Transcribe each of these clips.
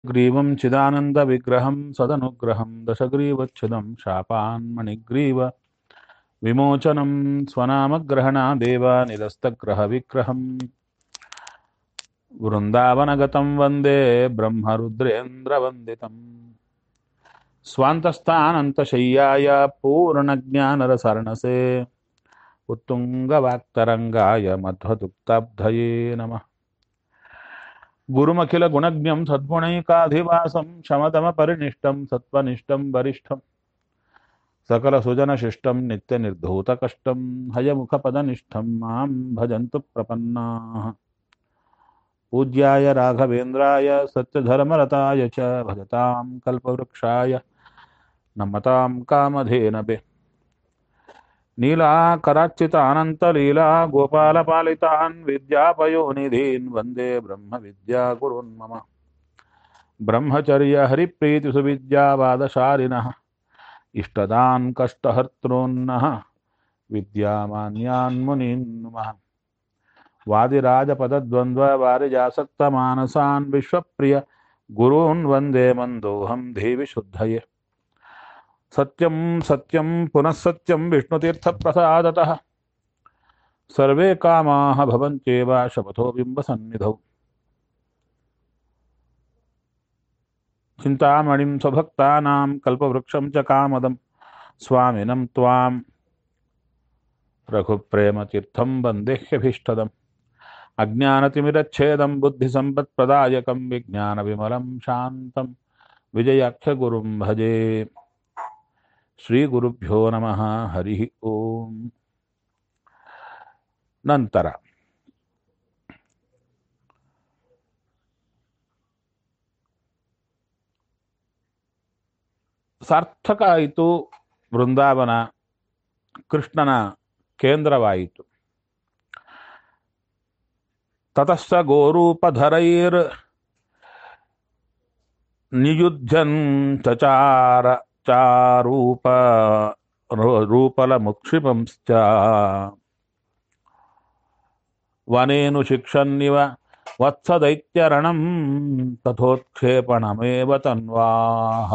ग्रीवं चिदानन्दविग्रहं सदनुग्रहं दशग्रीवच्छिदं शापान्मणिग्रीव विमोचनं स्वनामग्रहणादेव निरस्तग्रहविग्रहम् वृन्दावनगतं वन्दे ब्रह्मरुद्रेन्द्रवन्दितम् स्वान्तस्थानन्तशय्याय पूर्णज्ञानरसर्णसे उत्तुङ्गवाक्तरङ्गाय मध्वदुक्ताब्धये नमः गुरुमखिलगुणज्ञं सद्गुणैकाधिवासं शमदमपरिनिष्टं सत्त्वनिष्ठं वरिष्ठं सकलसुजनशिष्टं नित्यनिर्धूतकष्टं हयमुखपदनिष्ठं मां भजन्तु प्रपन्नाः पूज्याय राघवेन्द्राय सत्यधर्मरताय च भजतां कल्पवृक्षाय नमतां कामधेनवे नीलाकराच्युतानन्तलीला गोपालपालितान् विद्यापयोनिधीन् वन्दे ब्रह्मविद्यागुरुन् मम ब्रह्मचर्यहरिप्रीतिसुविद्यावादशालिनः इष्टदान् कष्टहर्तॄन्नः विद्यामान्यान् मुनीन् नुमः वादिराजपदद्वन्द्ववारिजासक्तमानसान् विश्वप्रिय गुरून् वन्दे मन्दोऽहं देवि शुद्धये सत्यं सत्यं पुनः सत्यं विष्णुतीर्थप्रसादतः सर्वे कामाः भवन्त्येव शपथो बिम्बसन्निधौ चिन्तामणिं स्वभक्तानां कल्पवृक्षं च कामदं स्वामिनं त्वां रघुप्रेमतीर्थं वन्देह्यभीष्टदम् अज्ञानतिमिरच्छेदं बुद्धिसम्पत्प्रदायकं विज्ञानविमलं शान्तं विजयाख्यगुरुं भजे ಶ್ರೀಗುರುಭ್ಯೋ ನಮಃ ಹರಿ ಓಂ ನಂತರ ಸಾರ್ಥಕ ಆಯಿತು ಬೃಂದಾವನ ಕೃಷ್ಣನ ಕೇಂದ್ರವಾಯಿತು ತತಸ್ಸ ಗೋರೂಪಧರೈರ್ ನಿಯುಧ್ಯನ್ ಚಚಾರ ಚಾರೂಪ ರೂಪಲಮುಕ್ಷಿಪಂಶ್ಚ ವನೇನು ಶಿಕ್ಷನ್ನಿವ ವತ್ಸದೈತ್ಯರಣಂ ತಥೋತ್ಕ್ಷೇಪಣಮೇವ ತನ್ವಾಹ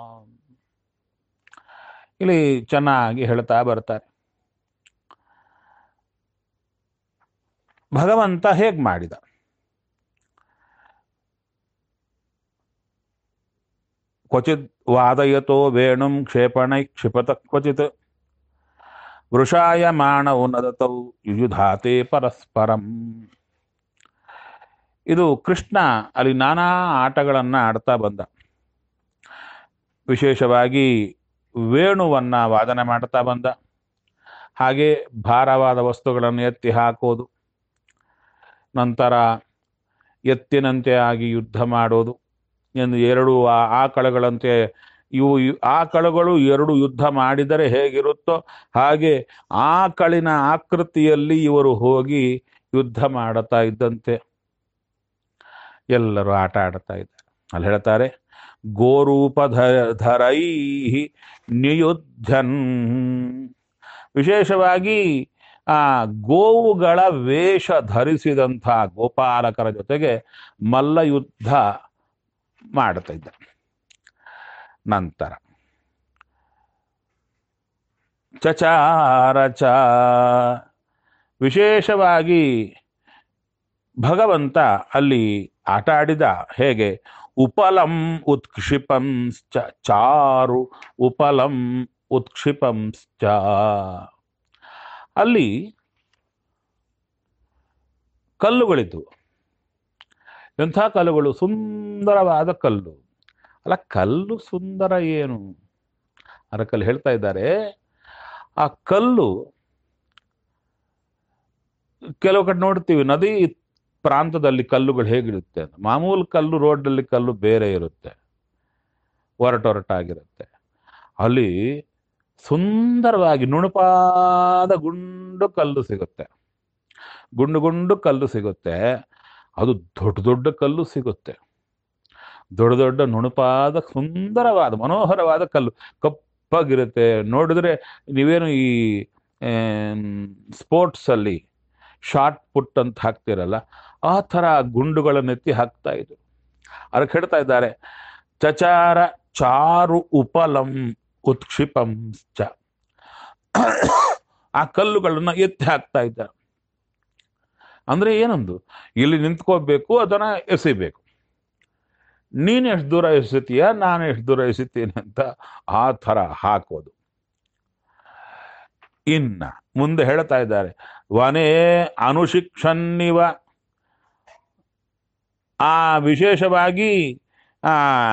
ಇಲ್ಲಿ ಚೆನ್ನಾಗಿ ಹೇಳ್ತಾ ಬರ್ತಾರೆ ಭಗವಂತ ಹೇಗ್ ಮಾಡಿದ ಕ್ವಚಿತ್ ವಾದಯತೋ ವೇಣುಂ ಕ್ಷೇಪಣೈ ಕ್ಷಿಪತ ಕ್ವಚಿತ್ ವೃಷಾಯಮಾಣೌ ನದತೌ ಯುಯುಧಾತೆ ಪರಸ್ಪರಂ ಇದು ಕೃಷ್ಣ ಅಲ್ಲಿ ನಾನಾ ಆಟಗಳನ್ನ ಆಡ್ತಾ ಬಂದ ವಿಶೇಷವಾಗಿ ವೇಣುವನ್ನ ವಾದನೆ ಮಾಡ್ತಾ ಬಂದ ಹಾಗೆ ಭಾರವಾದ ವಸ್ತುಗಳನ್ನು ಎತ್ತಿ ಹಾಕೋದು ನಂತರ ಎತ್ತಿನಂತೆ ಆಗಿ ಯುದ್ಧ ಮಾಡೋದು ಎಂದು ಎರಡು ಆಕಳಗಳಂತೆ ಇವು ಆಕಳುಗಳು ಎರಡು ಯುದ್ಧ ಮಾಡಿದರೆ ಹೇಗಿರುತ್ತೋ ಹಾಗೆ ಆಕಳಿನ ಆಕೃತಿಯಲ್ಲಿ ಇವರು ಹೋಗಿ ಯುದ್ಧ ಮಾಡುತ್ತಾ ಇದ್ದಂತೆ ಎಲ್ಲರೂ ಆಟ ಆಡ್ತಾ ಇದ್ದಾರೆ ಅಲ್ಲಿ ಹೇಳ್ತಾರೆ ಗೋರೂಪಧರೈ ನಿಯುದ್ಧನ್ ವಿಶೇಷವಾಗಿ ಆ ಗೋವುಗಳ ವೇಷ ಧರಿಸಿದಂಥ ಗೋಪಾಲಕರ ಜೊತೆಗೆ ಮಲ್ಲಯುದ್ಧ ಮಾಡ್ತಾ ಇದ್ದ ನಂತರ ಚಚಾರ ಚ ವಿಶೇಷವಾಗಿ ಭಗವಂತ ಅಲ್ಲಿ ಆಟ ಆಡಿದ ಹೇಗೆ ಉಪಲಂ ಉತ್ಕ್ಷಿಪಂಶ್ಚ ಚಾರು ಉಪಲಂ ಉತ್ಕ್ಷಿಪಂಶ್ಚ ಅಲ್ಲಿ ಕಲ್ಲುಗಳಿದ್ದವು ಎಂಥ ಕಲ್ಲುಗಳು ಸುಂದರವಾದ ಕಲ್ಲು ಅಲ್ಲ ಕಲ್ಲು ಸುಂದರ ಏನು ಅರಕಲ್ಲಿ ಹೇಳ್ತಾ ಇದ್ದಾರೆ ಆ ಕಲ್ಲು ಕೆಲವು ಕಡೆ ನೋಡ್ತೀವಿ ನದಿ ಪ್ರಾಂತದಲ್ಲಿ ಕಲ್ಲುಗಳು ಹೇಗಿರುತ್ತೆ ಅಂತ ಮಾಮೂಲು ಕಲ್ಲು ರೋಡಲ್ಲಿ ಕಲ್ಲು ಬೇರೆ ಇರುತ್ತೆ ಒರಟೊರಟಾಗಿರುತ್ತೆ ಅಲ್ಲಿ ಸುಂದರವಾಗಿ ನುಣುಪಾದ ಗುಂಡು ಕಲ್ಲು ಸಿಗುತ್ತೆ ಗುಂಡು ಗುಂಡು ಕಲ್ಲು ಸಿಗುತ್ತೆ ಅದು ದೊಡ್ಡ ದೊಡ್ಡ ಕಲ್ಲು ಸಿಗುತ್ತೆ ದೊಡ್ಡ ದೊಡ್ಡ ನುಣುಪಾದ ಸುಂದರವಾದ ಮನೋಹರವಾದ ಕಲ್ಲು ಕಪ್ಪಾಗಿರುತ್ತೆ ನೋಡಿದ್ರೆ ನೀವೇನು ಈ ಸ್ಪೋರ್ಟ್ಸಲ್ಲಿ ಶಾರ್ಟ್ ಪುಟ್ ಅಂತ ಹಾಕ್ತಿರಲ್ಲ ಆ ಥರ ಗುಂಡುಗಳನ್ನೆತ್ತಿ ಹಾಕ್ತಾ ಇದ್ರು ಅದಕ್ಕೆ ಹೇಳ್ತಾ ಇದ್ದಾರೆ ಚಚಾರ ಚಾರು ಉಪಲಂ ಉತ್ಕ್ಷಿಪಂ ಚ ಆ ಕಲ್ಲುಗಳನ್ನ ಎತ್ತಿ ಹಾಕ್ತಾ ಇದ್ದಾರೆ ಅಂದ್ರೆ ಏನೊಂದು ಇಲ್ಲಿ ನಿಂತ್ಕೋಬೇಕು ಅದನ್ನ ಎಸಿಬೇಕು ನೀನು ಎಷ್ಟು ದೂರ ಎಸಿತೀಯ ನಾನು ಎಷ್ಟು ದೂರ ಎಸಿತೀನಿ ಅಂತ ಆ ಥರ ಹಾಕೋದು ಇನ್ನ ಮುಂದೆ ಹೇಳ್ತಾ ಇದ್ದಾರೆ ವನೇ ಅನುಶಿಕ್ಷನ್ನಿವ ಆ ವಿಶೇಷವಾಗಿ ಆ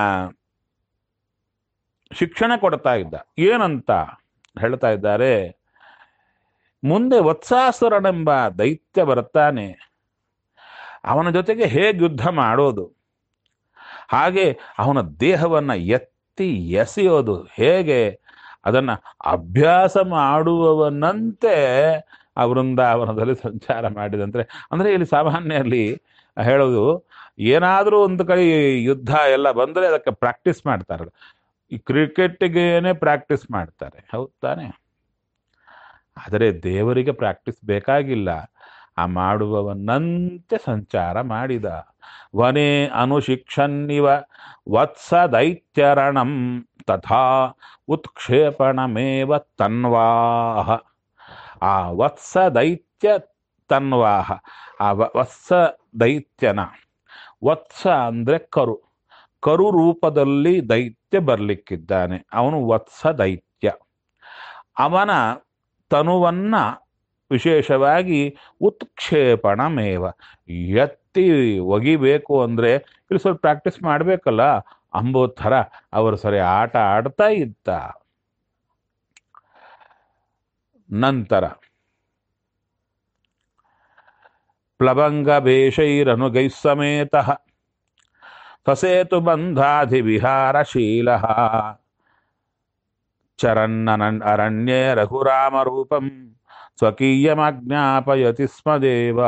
ಶಿಕ್ಷಣ ಕೊಡ್ತಾ ಇದ್ದ ಏನಂತ ಹೇಳ್ತಾ ಇದ್ದಾರೆ ಮುಂದೆ ವತ್ಸಾಸುರನೆಂಬ ದೈತ್ಯ ಬರ್ತಾನೆ ಅವನ ಜೊತೆಗೆ ಹೇಗೆ ಯುದ್ಧ ಮಾಡೋದು ಹಾಗೆ ಅವನ ದೇಹವನ್ನ ಎತ್ತಿ ಎಸೆಯೋದು ಹೇಗೆ ಅದನ್ನ ಅಭ್ಯಾಸ ಮಾಡುವವನಂತೆ ಆ ವೃಂದಾವನದಲ್ಲಿ ಸಂಚಾರ ಮಾಡಿದಂದ್ರೆ ಅಂದ್ರೆ ಇಲ್ಲಿ ಸಾಮಾನ್ಯರಲ್ಲಿ ಹೇಳೋದು ಏನಾದರೂ ಒಂದು ಕೈ ಯುದ್ಧ ಎಲ್ಲ ಬಂದ್ರೆ ಅದಕ್ಕೆ ಪ್ರಾಕ್ಟೀಸ್ ಮಾಡ್ತಾರೆ ಈ ಕ್ರಿಕೆಟ್ಗೇನೆ ಪ್ರಾಕ್ಟೀಸ್ ಮಾಡ್ತಾರೆ ಹೌದ್ ತಾನೆ ಆದರೆ ದೇವರಿಗೆ ಪ್ರಾಕ್ಟೀಸ್ ಬೇಕಾಗಿಲ್ಲ ಆ ಮಾಡುವವನಂತೆ ಸಂಚಾರ ಮಾಡಿದ ವನೇ ಅನುಶಿಕ್ಷನ್ನಿವ ವತ್ಸ ದೈತ್ಯರಣಂ ತಥಾ ಉತ್ಕ್ಷೇಪಣಮೇವ ತನ್ವಾಹ ಆ ವತ್ಸ ದೈತ್ಯ ತನ್ವಾಹ ಆ ವ- ವತ್ಸ ದೈತ್ಯನ ವತ್ಸ ಅಂದ್ರೆ ಕರು ಕರು ರೂಪದಲ್ಲಿ ದೈತ್ಯ ಬರ್ಲಿಕ್ಕಿದ್ದಾನೆ ಅವನು ವತ್ಸ ದೈತ್ಯ ಅವನ ತನುವನ್ನ ವಿಶೇಷವಾಗಿ ಉತ್ಕ್ಷೇಪಣಮೇವ ಎತ್ತಿ ಒಗಿಬೇಕು ಅಂದ್ರೆ ಇಲ್ಲಿ ಸ್ವಲ್ಪ ಪ್ರಾಕ್ಟೀಸ್ ಮಾಡ್ಬೇಕಲ್ಲ ಅಂಬೋ ಥರ ಅವರು ಸರಿ ಆಟ ಆಡ್ತಾ ಇದ್ದ ನಂತರ ಪ್ಲವಂಗ ಬೇಷೈರನುಗೈ ಸಮೇತ ಸಸೇತು ಬಂಧಾಧಿ ವಿಹಾರಶೀಲ ಚರನ್ನನ ಅರಣ್ಯೇ ರಘುರಾಮರೂಪಂ ಸ್ವಕೀಯಮಜ್ಞಾಪಯತಿ ಸ್ಮ ದೇವ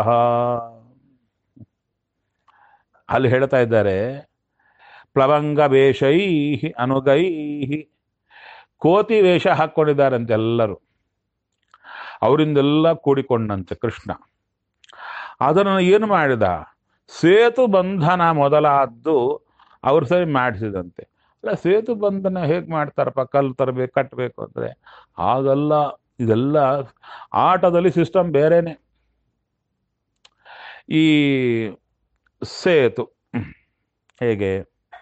ಅಲ್ಲಿ ಹೇಳ್ತಾ ಇದ್ದಾರೆ ಪ್ಲವಂಗ ವೇಷೈ ಅನುಗೈ ಕೋತಿ ವೇಷ ಹಾಕ್ಕೊಂಡಿದ್ದಾರಂತೆ ಎಲ್ಲರೂ ಅವರಿಂದೆಲ್ಲ ಕೂಡಿಕೊಂಡಂತೆ ಕೃಷ್ಣ ಅದನ್ನು ಏನು ಮಾಡಿದ ಸೇತು ಬಂಧನ ಮೊದಲಾದ್ದು ಅವ್ರು ಸರಿ ಮಾಡಿಸಿದಂತೆ ಅಲ್ಲ ಸೇತು ಬಂಧನ ಹೇಗೆ ಮಾಡ್ತಾರಪ್ಪ ಕಲ್ಲು ತರಬೇಕು ಕಟ್ಟಬೇಕು ಅಂದರೆ ಹಾಗಲ್ಲ ಇದೆಲ್ಲ ಆಟದಲ್ಲಿ ಸಿಸ್ಟಮ್ ಬೇರೆನೆ ಈ ಸೇತು ಹೇಗೆ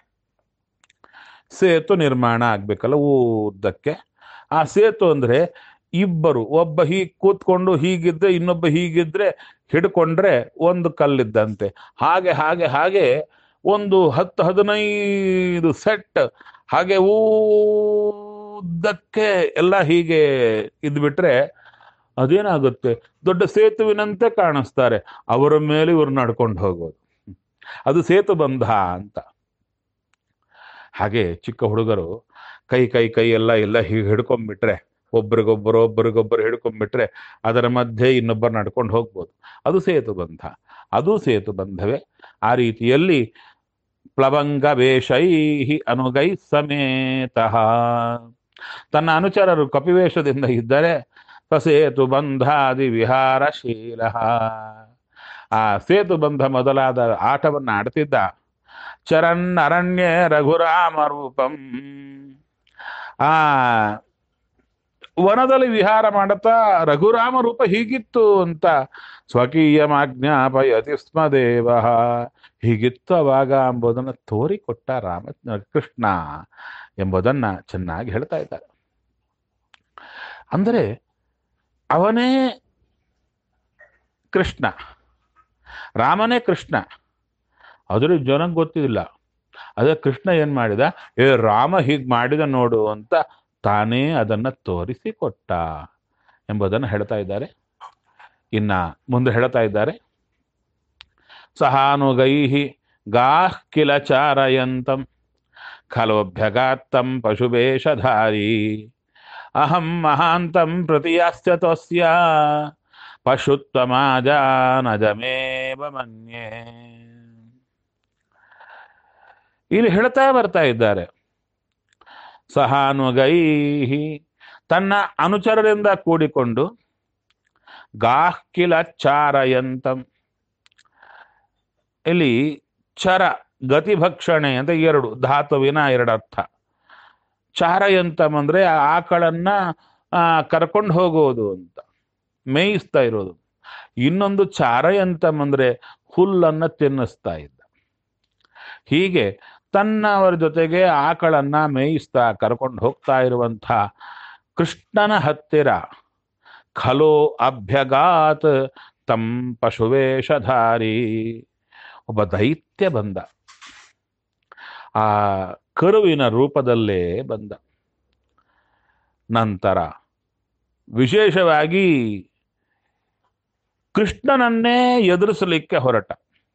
ಸೇತು ನಿರ್ಮಾಣ ಆಗ್ಬೇಕಲ್ಲ ಉದ್ದಕ್ಕೆ ಆ ಸೇತು ಅಂದ್ರೆ ಇಬ್ಬರು ಒಬ್ಬ ಹೀಗೆ ಕೂತ್ಕೊಂಡು ಹೀಗಿದ್ರೆ ಇನ್ನೊಬ್ಬ ಹೀಗಿದ್ರೆ ಹಿಡ್ಕೊಂಡ್ರೆ ಒಂದು ಕಲ್ಲಿದ್ದಂತೆ ಹಾಗೆ ಹಾಗೆ ಹಾಗೆ ಒಂದು ಹತ್ತು ಹದಿನೈದು ಸೆಟ್ ಹಾಗೆ ಉದ್ದಕ್ಕೆ ಎಲ್ಲ ಹೀಗೆ ಇದ್ಬಿಟ್ರೆ ಅದೇನಾಗುತ್ತೆ ದೊಡ್ಡ ಸೇತುವಿನಂತೆ ಕಾಣಿಸ್ತಾರೆ ಅವರ ಮೇಲೆ ಇವ್ರು ನಡ್ಕೊಂಡು ಹೋಗೋದು ಅದು ಸೇತು ಬಂಧ ಅಂತ ಹಾಗೆ ಚಿಕ್ಕ ಹುಡುಗರು ಕೈ ಕೈ ಕೈ ಎಲ್ಲ ಎಲ್ಲ ಹೀಗೆ ಹಿಡ್ಕೊಂಡ್ಬಿಟ್ರೆ ಒಬ್ರಿಗೊಬ್ಬರು ಒಬ್ರಿಗೊಬ್ಬರು ಹಿಡ್ಕೊಂಡ್ಬಿಟ್ರೆ ಅದರ ಮಧ್ಯೆ ಇನ್ನೊಬ್ಬರು ನಡ್ಕೊಂಡು ಹೋಗ್ಬೋದು ಅದು ಸೇತು ಬಂಧ ಅದು ಸೇತು ಬಂಧವೇ ಆ ರೀತಿಯಲ್ಲಿ ಪ್ಲವಂಗ ವೇಷೈ ಅನುಗೈ ಸಮೇತ ತನ್ನ ಅನುಚರರು ಕಪಿವೇಷದಿಂದ ಇದ್ದರೆ ಸೇತು ಬಂಧಾದಿ ವಿಹಾರಶೀಲ ಆ ಸೇತು ಬಂಧ ಮೊದಲಾದ ಆಟವನ್ನು ಆಡ್ತಿದ್ದ ಚರನ್ ಅರಣ್ಯ ರಘುರಾಮ ರೂಪಂ ಆ ವನದಲ್ಲಿ ವಿಹಾರ ಮಾಡುತ್ತಾ ರಘುರಾಮ ರೂಪ ಹೀಗಿತ್ತು ಅಂತ ಸ್ವಕೀಯಮಾಜ್ಞಾಪಯತಿ ಸ್ಮ ದೇವ ಹೀಗಿತ್ತು ಅವಾಗ ಎಂಬುದನ್ನು ತೋರಿಕೊಟ್ಟ ರಾಮ ಕೃಷ್ಣ ಎಂಬುದನ್ನ ಚೆನ್ನಾಗಿ ಹೇಳ್ತಾ ಇದ್ದಾರೆ ಅಂದರೆ ಅವನೇ ಕೃಷ್ಣ ರಾಮನೇ ಕೃಷ್ಣ ಅದ್ರ ಜನಕ್ಕೆ ಗೊತ್ತಿಲ್ಲ ಅದೇ ಕೃಷ್ಣ ಏನ್ ಮಾಡಿದ ಏ ರಾಮ ಹೀಗ್ ಮಾಡಿದ ನೋಡು ಅಂತ ತಾನೇ ಅದನ್ನ ತೋರಿಸಿಕೊಟ್ಟ ಎಂಬುದನ್ನು ಹೇಳ್ತಾ ಇದ್ದಾರೆ ಇನ್ನ ಮುಂದೆ ಹೇಳ್ತಾ ಇದ್ದಾರೆ ಸಹಾನುಗೈ ಗಾಹ್ ಕಿಲ ಚಾರಯಂತಂ ಖಲೋಭ್ಯಗಾತ್ತಂ ಪಶುವೇಷಧಾರಿ ಅಹಂ ಮಹಾಂತಂ ಪ್ರತಿಯಾಸ್ಯ ತಸ್ಯ ಪಶುತ್ವಮಾಜಾನಜಮೇವ ಮನ್ಯೆ ಇಲ್ಲಿ ಹೇಳ್ತಾ ಬರ್ತಾ ಇದ್ದಾರೆ ಸಹಾನುಗೈ ತನ್ನ ಅನುಚರರಿಂದ ಕೂಡಿಕೊಂಡು ಗಾಹ್ಕಿಲ ಚಾರಯಂತಂ ಇಲ್ಲಿ ಚರ ಗತಿಭಕ್ಷಣೆ ಅಂತ ಎರಡು ಧಾತುವಿನ ಎರಡು ಅರ್ಥ ಚಾರಯಂತಂ ಅಂದ್ರೆ ಆ ಆಕಳನ್ನ ಕರ್ಕೊಂಡು ಹೋಗೋದು ಅಂತ ಮೇಯಿಸ್ತಾ ಇರೋದು ಇನ್ನೊಂದು ಚಾರಯಂತಂ ಅಂದ್ರೆ ಹುಲ್ಲನ್ನ ತಿನ್ನಿಸ್ತಾ ಇದ್ದ ಹೀಗೆ ತನ್ನವರ ಜೊತೆಗೆ ಆಕಳನ್ನ ಮೇಯಿಸ್ತಾ ಕರ್ಕೊಂಡು ಹೋಗ್ತಾ ಇರುವಂಥ ಕೃಷ್ಣನ ಹತ್ತಿರ ಖಲೋ ಅಭ್ಯಗಾತ್ ತಂ ಪಶುವೇಷಧಾರಿ ಒಬ್ಬ ದೈತ್ಯ ಬಂದ ಆ ಕರುವಿನ ರೂಪದಲ್ಲೇ ಬಂದ ನಂತರ ವಿಶೇಷವಾಗಿ ಕೃಷ್ಣನನ್ನೇ ಎದುರಿಸಲಿಕ್ಕೆ ಹೊರಟ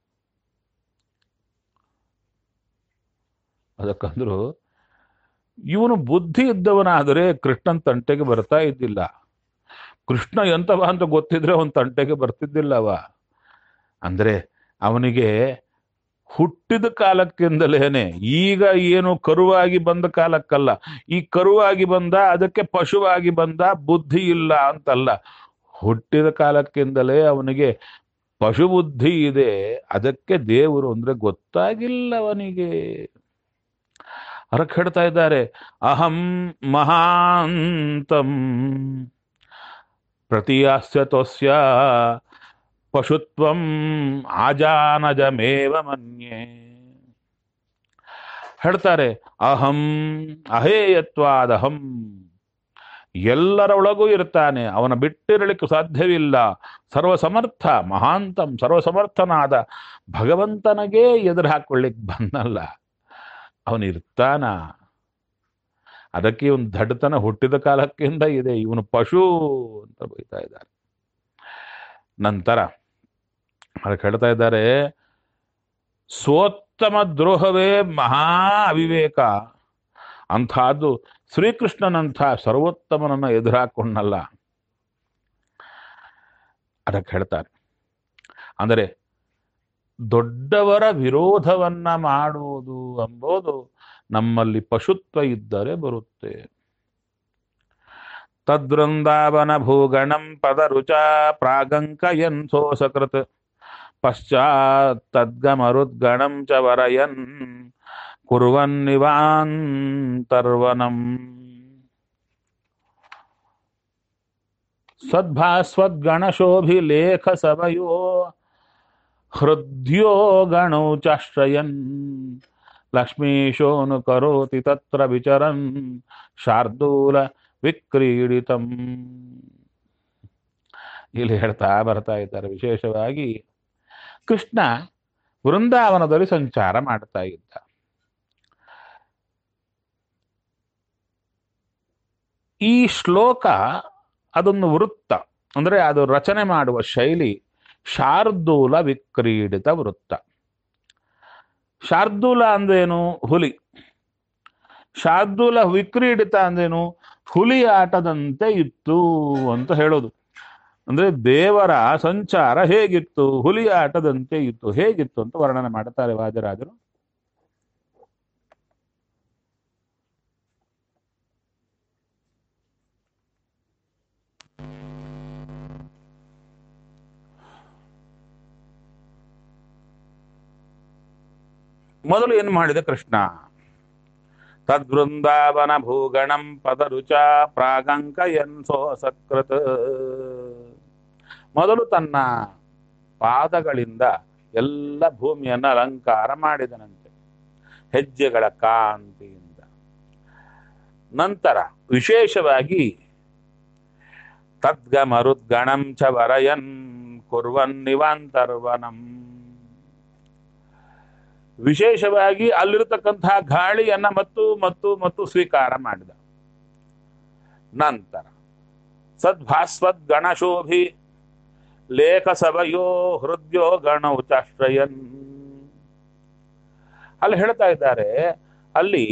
ಅದಕ್ಕಂದ್ರು ಇವನು ಬುದ್ಧಿ ಇದ್ದವನಾದರೆ ಕೃಷ್ಣನ್ ತಂಟೆಗೆ ಬರ್ತಾ ಇದ್ದಿಲ್ಲ ಕೃಷ್ಣ ಎಂತವ ಅಂತ ಗೊತ್ತಿದ್ರೆ ಅವನ ತಂಟೆಗೆ ಬರ್ತಿದ್ದಿಲ್ಲವ ಅಂದ್ರೆ ಅವನಿಗೆ ಹುಟ್ಟಿದ ಕಾಲಕ್ಕಿಂದಲೇನೆ ಈಗ ಏನು ಕರುವಾಗಿ ಬಂದ ಕಾಲಕ್ಕಲ್ಲ ಈ ಕರುವಾಗಿ ಬಂದ ಅದಕ್ಕೆ ಪಶುವಾಗಿ ಬಂದ ಬುದ್ಧಿ ಇಲ್ಲ ಅಂತಲ್ಲ ಹುಟ್ಟಿದ ಕಾಲಕ್ಕಿಂದಲೇ ಅವನಿಗೆ ಪಶು ಬುದ್ಧಿ ಇದೆ ಅದಕ್ಕೆ ದೇವರು ಅಂದ್ರೆ ಗೊತ್ತಾಗಿಲ್ಲ ಅವನಿಗೆ ಅದಕ್ಕೆ ಹೇಳ್ತಾ ಇದ್ದಾರೆ ಅಹಂ ಮಹಾಂತಂ ಪ್ರತಿಯಾಸ್ಯತೋಸ್ಯ ಪಶುತ್ವಂ ಆಜಾನಜಮೇವ ಮನ್ಯೆ ಹೇಳ್ತಾರೆ ಅಹಂ ಅಹೇಯತ್ವಾದಹಂ ಎಲ್ಲರೊಳಗೂ ಇರ್ತಾನೆ ಅವನ ಬಿಟ್ಟಿರಲಿಕ್ಕೆ ಸಾಧ್ಯವಿಲ್ಲ ಸರ್ವಸಮರ್ಥ ಮಹಾಂತಂ ಸರ್ವಸಮರ್ಥನಾದ ಭಗವಂತನಿಗೆ ಎದುರು ಹಾಕೊಳ್ಳಿಕ್ ಬಂದಲ್ಲ ಅವನು ಇರ್ತಾನ ಅದಕ್ಕೆ ಇವನು ದಡ್ಡತನ ಹುಟ್ಟಿದ ಕಾಲಕ್ಕಿಂತ ಇದೆ ಇವನು ಪಶು ಅಂತ ಬೈತಾ ಇದ್ದಾರೆ ನಂತರ ಅದಕ್ಕೆ ಹೇಳ್ತಾ ಇದ್ದಾರೆ ಸ್ವೋತ್ತಮ ದ್ರೋಹವೇ ಮಹಾ ಅವಿವೇಕ ಅಂಥದ್ದು ಶ್ರೀಕೃಷ್ಣನಂಥ ಸರ್ವೋತ್ತಮನನ್ನ ಎದುರಾಕೊಂಡಲ್ಲ ಅದಕ್ಕೆ ಹೇಳ್ತಾರೆ ಅಂದರೆ ದೊಡ್ಡವರ ವಿರೋಧವನ್ನ ಮಾಡುವುದು ಎಂಬುದು ನಮ್ಮಲ್ಲಿ ಪಶುತ್ವ ಇದ್ದರೆ ಬರುತ್ತೆ ತದ್ವೃಂದಾವನ ಭೂಗಣಂ ಪದರುಚ ಪ್ರಾಗಂಕಯನ್ ಸೋಸಕೃತ್ ಪಶ್ಚಾತ್ ತದ್ಗಮರುದ್ಗಣಂ ಚ ವರಯನ್ ಕುರ್ವನ್ನಿವಾಂತರ್ವನಂ ಸದ್ಭಾಸ್ವದ್ಗಣಶೋಭಿಲೇಖ ಸಭಯೋ ಹೃದ್ಯೋ ಗಣೌ ಚಾಶ್ರಯನ್ ಲಕ್ಷ್ಮೀಶೋನು ಕರೋತಿ ತತ್ರ ವಿಚರನ್ ಶಾರ್ದೂಲ ವಿಕ್ರೀಡಿತಂ ಇಲ್ಲಿ ಹೇಳ್ತಾ ಬರ್ತಾ ಇದ್ದಾರೆ ವಿಶೇಷವಾಗಿ ಕೃಷ್ಣ ವೃಂದಾವನದಲ್ಲಿ ಸಂಚಾರ ಮಾಡ್ತಾ ಇದ್ದ ಈ ಶ್ಲೋಕ ಅದೊಂದು ವೃತ್ತ ಅಂದ್ರೆ ಅದು ರಚನೆ ಮಾಡುವ ಶೈಲಿ ಶಾರ್ದೂಲ ವಿಕ್ರೀಡಿತ ವೃತ್ತ ಶಾರ್ದೂಲ ಅಂದ್ರೇನು ಹುಲಿ ಶಾರ್ದೂಲ ವಿಕ್ರೀಡಿತ ಅಂದ್ರೇನು ಹುಲಿ ಆಟದಂತೆ ಇತ್ತು ಅಂತ ಹೇಳೋದು ಅಂದ್ರೆ ದೇವರ ಸಂಚಾರ ಹೇಗಿತ್ತು ಹುಲಿ ಆಟದಂತೆ ಇತ್ತು ಹೇಗಿತ್ತು ಅಂತ ವರ್ಣನೆ ಮಾಡುತ್ತಾರೆ ವಾಜರಾಜರು ಮೊದಲು ಏನು ಮಾಡಿದ ಕೃಷ್ಣ ತದ್ವೃಂದಾವನ ಭೂಗಣಂ ಪದರುಚ ಪ್ರಾಗಂಕಯನ್ ಸೋಸಕೃತ ಮೊದಲು ತನ್ನ ಪಾದಗಳಿಂದ ಎಲ್ಲ ಭೂಮಿಯನ್ನು ಅಲಂಕಾರ ಮಾಡಿದನಂತೆ ಹೆಜ್ಜೆಗಳ ಕಾಂತಿಯಿಂದ ನಂತರ ವಿಶೇಷವಾಗಿ ತದ್ಗಮರುದ್ಗಣಂ ಚ ವರಯನ್ ಕುರ್ವನ್ ನಿವಾಂತರ್ವನಂ ವಿಶೇಷವಾಗಿ ಅಲ್ಲಿರತಕ್ಕಂತಹ ಗಾಳಿಯನ್ನ ಮತ್ತು ಮತ್ತು ಮತ್ತು ಸ್ವೀಕಾರ ಮಾಡಿದ ನಂತರ ಸದ್ಭಾಸ್ವದ್ ಗಣಶೋಭಿ ಲೇಖ ಸಭಯೋ ಹೃದಯೋ ಗಣೌ ಚಾಶ್ರಯನ್ ಅಲ್ಲಿ ಹೇಳ್ತಾ ಇದ್ದಾರೆ ಅಲ್ಲಿ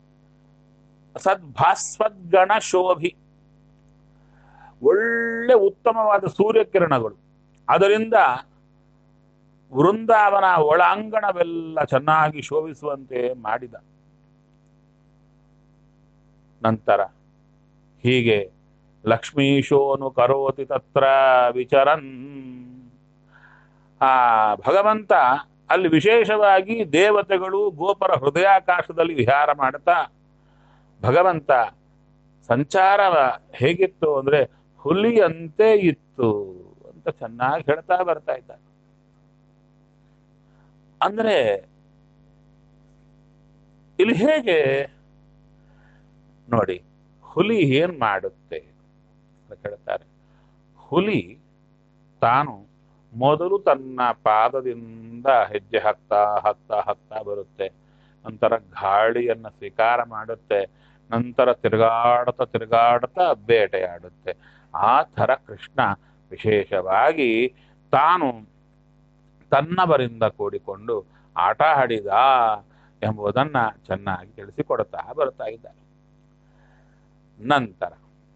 ಸದ್ಭಾಸ್ವದ್ ಗಣ ಶೋಭಿ ಒಳ್ಳೆ ಉತ್ತಮವಾದ ಸೂರ್ಯಕಿರಣಗಳು ಅದರಿಂದ ವೃಂದಾವನ ಒಳಾಂಗಣವೆಲ್ಲ ಚೆನ್ನಾಗಿ ಶೋಭಿಸುವಂತೆ ಮಾಡಿದ ನಂತರ ಹೀಗೆ ಲಕ್ಷ್ಮೀಶೋನು ಕರೋತಿ ತತ್ರ ವಿಚರನ್ ಆ ಭಗವಂತ ಅಲ್ಲಿ ವಿಶೇಷವಾಗಿ ದೇವತೆಗಳು ಗೋಪರ ಹೃದಯಾಕಾಶದಲ್ಲಿ ವಿಹಾರ ಮಾಡ್ತಾ ಭಗವಂತ ಸಂಚಾರ ಹೇಗಿತ್ತು ಅಂದ್ರೆ ಹುಲಿಯಂತೆ ಇತ್ತು ಅಂತ ಚೆನ್ನಾಗಿ ಹೇಳ್ತಾ ಬರ್ತಾ ಇದ್ದ ಅಂದ್ರೆ ಇಲ್ಲಿ ಹೇಗೆ ನೋಡಿ ಹುಲಿ ಏನ್ ಮಾಡುತ್ತೆ ಅಂತ ಹೇಳ್ತಾರೆ ಹುಲಿ ತಾನು ಮೊದಲು ತನ್ನ ಪಾದದಿಂದ ಹೆಜ್ಜೆ ಹಾಕ್ತಾ ಹಾಕ್ತಾ ಹಾಕ್ತಾ ಬರುತ್ತೆ ನಂತರ ಗಾಳಿಯನ್ನ ಸ್ವೀಕಾರ ಮಾಡುತ್ತೆ ನಂತರ ತಿರುಗಾಡ್ತಾ ತಿರುಗಾಡ್ತಾ ಬೇಟೆಯಾಡುತ್ತೆ ಆ ಥರ ಕೃಷ್ಣ ವಿಶೇಷವಾಗಿ ತಾನು ತನ್ನವರಿಂದ ಕೂಡಿಕೊಂಡು ಆಟ ಆಡಿದ ಎಂಬುದನ್ನ ಚೆನ್ನಾಗಿ ತಿಳಿಸಿಕೊಡುತ್ತಾ ಬರ್ತಾ ಇದ್ದಾರೆ ನಂತರ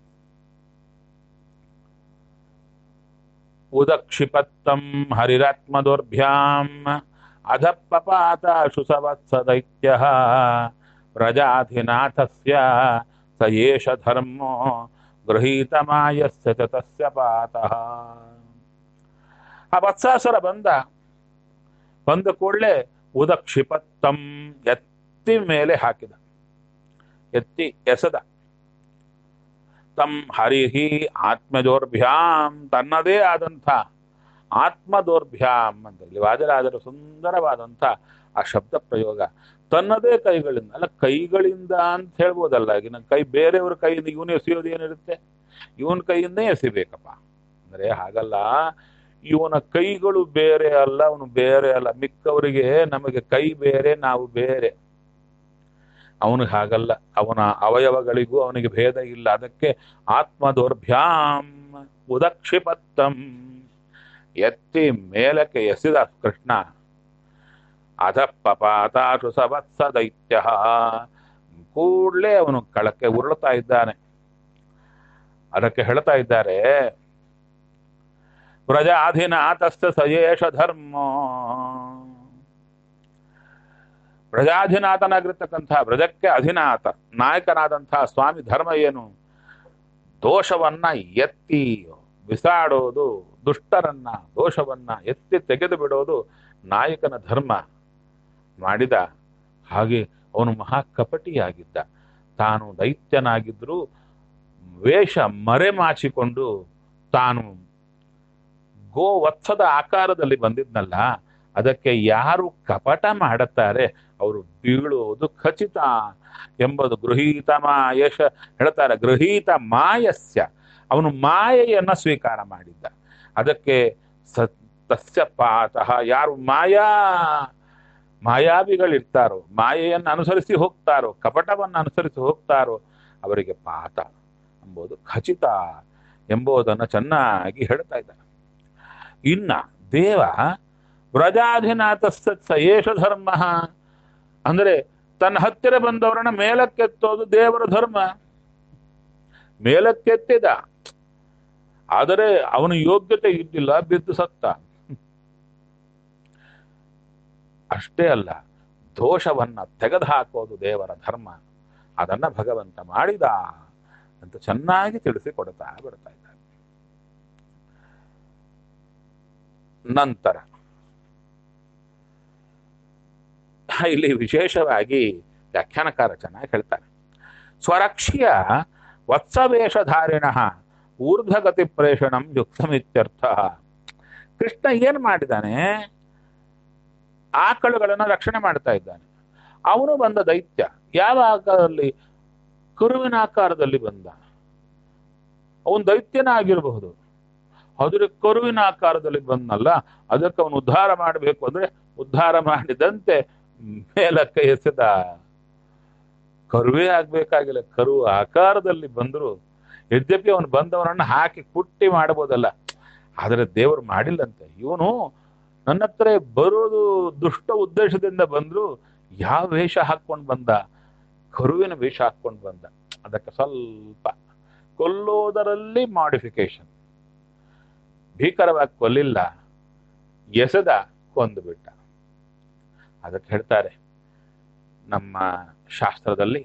ಉದಕ್ಷಿಪತ್ತಂ ಹರಿರಾತ್ಮದೋರ್ಭ್ಯಾಂ ಅಧಪ್ಪಪಾತ ದೈತ್ಯ ಪ್ರಜಾಧಿನಾಥಸ್ಯ ಸ ಏಷ ಧರ್ಮೋ ಗೃಹೀತಮಾಯಸ್ಯ ಚ ತಸ್ಯ ಪಾತಃ ಆ ವತ್ಸಾಸುರ ಬಂದ ಬಂದ ಕೂಡಲೇ ಉದಕ್ಷಿಪತ್ತಂ ಎತ್ತಿ ಮೇಲೆ ಹಾಕಿದ ಎತ್ತಿ ಎಸೆದ ತಂ ಹರಿಹಿ ಆತ್ಮದೋರ್ಭ್ಯಾಂ ತನ್ನದೇ ಆದಂಥ ಆತ್ಮದೋರ್ಭ್ಯಾಂ ಅಂತ ಇಲ್ಲಿ ವಾದರಾಜರ ಸುಂದರವಾದಂಥ ಆ ಶಬ್ದ ಪ್ರಯೋಗ ತನ್ನದೇ ಕೈಗಳಿಂದ ಅಲ್ಲ ಕೈಗಳಿಂದ ಅಂತ ಹೇಳ್ಬೋದಲ್ಲ ಇನ್ನು ಕೈ ಬೇರೆಯವ್ರ ಕೈಯಿಂದ ಇವನು ಎಸೆಯೋದು ಏನಿರುತ್ತೆ ಇವನ ಕೈಯಿಂದ ಎಸಿಬೇಕಪ್ಪ ಅಂದ್ರೆ ಹಾಗಲ್ಲ ಇವನ ಕೈಗಳು ಬೇರೆ ಅಲ್ಲ ಅವನು ಬೇರೆ ಅಲ್ಲ ಮಿಕ್ಕವರಿಗೆ ನಮಗೆ ಕೈ ಬೇರೆ ನಾವು ಬೇರೆ ಅವನಿಗೆ ಹಾಗಲ್ಲ ಅವನ ಅವಯವಗಳಿಗೂ ಅವನಿಗೆ ಭೇದ ಇಲ್ಲ ಅದಕ್ಕೆ ಆತ್ಮದೌರ್ಭ್ಯಾಂ ಉದಕ್ಷಿಪತ್ತಂ ಎತ್ತಿ ಮೇಲಕ್ಕೆ ಎಸೆದ ಕೃಷ್ಣ ಅಧಪ್ಪಪಾತಾಶು ಸವತ್ಸ ದೈತ್ಯ ಕೂಡಲೇ ಅವನು ಕಳಕ್ಕೆ ಉರುಳುತ್ತಾ ಇದ್ದಾನೆ ಅದಕ್ಕೆ ಹೇಳ್ತಾ ಇದ್ದಾರೆ ಪ್ರಜಾಧಿನಾಥಸ್ಥ ಸಯೇಷ ಧರ್ಮ ಪ್ರಜಾಧಿನಾಥನಾಗಿರ್ತಕ್ಕಂಥ ಬ್ರಜಕ್ಕೆ ಅಧಿನಾಥ ನಾಯಕನಾದಂತಹ ಸ್ವಾಮಿ ಧರ್ಮ ಏನು ದೋಷವನ್ನ ಎತ್ತಿ ಬಿಸಾಡೋದು ದುಷ್ಟರನ್ನ ದೋಷವನ್ನ ಎತ್ತಿ ತೆಗೆದು ಬಿಡೋದು ನಾಯಕನ ಧರ್ಮ ಮಾಡಿದ ಹಾಗೆ ಅವನು ಮಹಾ ಕಪಟಿಯಾಗಿದ್ದ ತಾನು ದೈತ್ಯನಾಗಿದ್ರೂ ವೇಷ ಮರೆಮಾಚಿಕೊಂಡು ತಾನು ಗೋವತ್ಸದ ಆಕಾರದಲ್ಲಿ ಬಂದಿದ್ನಲ್ಲ ಅದಕ್ಕೆ ಯಾರು ಕಪಟ ಮಾಡುತ್ತಾರೆ ಅವರು ಬೀಳುವುದು ಖಚಿತ ಎಂಬುದು ಗೃಹೀತ ಮಾಯಶ ಹೇಳ್ತಾರೆ ಗೃಹೀತ ಮಾಯಸ್ಯ ಅವನು ಮಾಯೆಯನ್ನ ಸ್ವೀಕಾರ ಮಾಡಿದ್ದ ಅದಕ್ಕೆ ಸ ತಸ್ಯ ಪಾತಃ ಯಾರು ಮಾಯಾ ಮಾಯಾವಿಗಳಿರ್ತಾರೋ ಮಾಯೆಯನ್ನು ಅನುಸರಿಸಿ ಹೋಗ್ತಾರೋ ಕಪಟವನ್ನು ಅನುಸರಿಸಿ ಹೋಗ್ತಾರೋ ಅವರಿಗೆ ಪಾತ ಎಂಬುದು ಖಚಿತ ಎಂಬುದನ್ನು ಚೆನ್ನಾಗಿ ಹೇಳ್ತಾ ಇದ್ದಾನೆ ಇನ್ನ ದೇವ ವ್ರಜಾಧಿನಾಥ ಸಯೇಷ ಧರ್ಮ ಅಂದ್ರೆ ತನ್ನ ಹತ್ತಿರ ಬಂದವರನ್ನ ಮೇಲಕ್ಕೆತ್ತೋದು ದೇವರ ಧರ್ಮ ಮೇಲಕ್ಕೆತ್ತಿದ ಆದರೆ ಅವನ ಯೋಗ್ಯತೆ ಇದ್ದಿಲ್ಲ ಬಿದ್ದು ಸತ್ತ ಅಷ್ಟೇ ಅಲ್ಲ ದೋಷವನ್ನ ತೆಗೆದು ಹಾಕೋದು ದೇವರ ಧರ್ಮ ಅದನ್ನ ಭಗವಂತ ಮಾಡಿದ ಅಂತ ಚೆನ್ನಾಗಿ ತಿಳಿಸಿಕೊಡ್ತಾ ಬರ್ತಾ ಇದ್ದಾರೆ ನಂತರ ಇಲ್ಲಿ ವಿಶೇಷವಾಗಿ ವ್ಯಾಖ್ಯಾನಕಾರ ಚೆನ್ನಾಗಿ ಹೇಳ್ತಾರೆ ಸ್ವರಕ್ಷಿಯ ವತ್ಸವೇಷಧಾರಿಣ ಊರ್ಧ್ವಗತಿ ಪ್ರೇಷಣಂ ಯುಕ್ತಮಿತ್ಯರ್ಥ ಕೃಷ್ಣ ಏನ್ ಮಾಡಿದಾನೆ ಆಕಳುಗಳನ್ನ ರಕ್ಷಣೆ ಮಾಡ್ತಾ ಇದ್ದಾನೆ ಅವನು ಬಂದ ದೈತ್ಯ ಯಾವ ಆಕಾರದಲ್ಲಿ ಕುರುವಿನ ಆಕಾರದಲ್ಲಿ ಬಂದ ಅವನು ದೈತ್ಯನ ಆಗಿರಬಹುದು ಆದ್ರೆ ಕರುವಿನ ಆಕಾರದಲ್ಲಿ ಬಂದಲ್ಲ ಅದಕ್ಕೆ ಅವನು ಉದ್ಧಾರ ಮಾಡಬೇಕು ಅಂದ್ರೆ ಉದ್ಧಾರ ಮಾಡಿದಂತೆ ಮೇಲಕ್ಕೆ ಎಸೆದ ಕರುವೇ ಆಗ್ಬೇಕಾಗಿಲ್ಲ ಕರು ಆಕಾರದಲ್ಲಿ ಬಂದ್ರು ಯದ್ಯಪಿ ಅವನು ಬಂದವನನ್ನ ಹಾಕಿ ಕುಟ್ಟಿ ಮಾಡಬಹುದಲ್ಲ ಆದರೆ ದೇವರು ಮಾಡಿಲ್ಲಂತೆ ಇವನು ನನ್ನ ಹತ್ರ ಬರೋದು ದುಷ್ಟ ಉದ್ದೇಶದಿಂದ ಬಂದ್ರು ಯಾವ ವೇಷ ಹಾಕೊಂಡು ಬಂದ ಕರುವಿನ ವೇಷ ಹಾಕೊಂಡು ಬಂದ ಅದಕ್ಕೆ ಸ್ವಲ್ಪ ಕೊಲ್ಲೋದರಲ್ಲಿ ಮಾಡಿಫಿಕೇಶನ್ ಭೀಕರವಾಗಿ ಕೊಲ್ಲಿಲ್ಲ ಎಸೆದ ಕೊಂದು ಬಿಟ್ಟ ಅದಕ್ಕೆ ಹೇಳ್ತಾರೆ ನಮ್ಮ ಶಾಸ್ತ್ರದಲ್ಲಿ